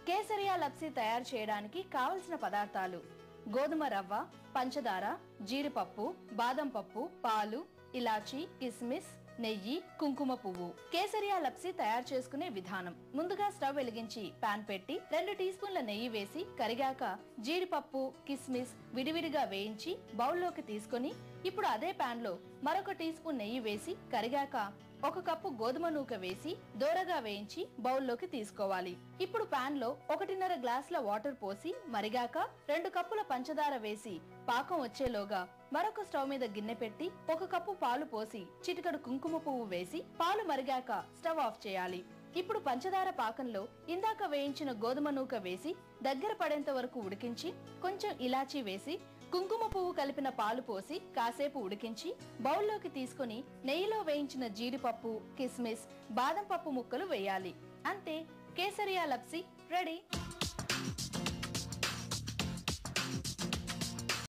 కేసరియా లప్సీ తయారు చేయడానికి కావలసిన పదార్థాలు గోధుమ రవ్వ పంచదార జీడిపప్పు బాదం పప్పు పాలు ఇలాచి కిస్మిస్ నెయ్యి కుంకుమ పువ్వు కేసరియా లప్సీ తయారు చేసుకునే విధానం ముందుగా స్టవ్ వెలిగించి పాన్ పెట్టి రెండు టీ స్పూన్ల నెయ్యి వేసి కరిగాక జీడిపప్పు కిస్మిస్ విడివిడిగా వేయించి బౌల్లోకి తీసుకొని ఇప్పుడు అదే పాన్ లో మరొక టీ స్పూన్ నెయ్యి వేసి కరిగాక ఒక కప్పు గోధుమ నూక వేసి దోరగా వేయించి బౌల్లోకి తీసుకోవాలి ఇప్పుడు పాన్ లో ఒకటిన్నర గ్లాసుల వాటర్ పోసి మరిగాక రెండు కప్పుల పంచదార వేసి పాకం వచ్చేలోగా మరొక స్టవ్ మీద గిన్నె పెట్టి ఒక కప్పు పాలు పోసి చిటికడు కుంకుమ పువ్వు వేసి పాలు మరిగాక స్టవ్ ఆఫ్ చేయాలి ఇప్పుడు పంచదార పాకంలో ఇందాక వేయించిన గోధుమ నూక వేసి దగ్గర పడేంత వరకు ఉడికించి కొంచెం ఇలాచీ వేసి కుంకుమ పువ్వు కలిపిన పాలు పోసి కాసేపు ఉడికించి బౌల్లోకి తీసుకొని నెయ్యిలో వేయించిన జీడిపప్పు కిస్మిస్ బాదం పప్పు ముక్కలు వేయాలి అంతే కేసరియా లప్సీ రెడీ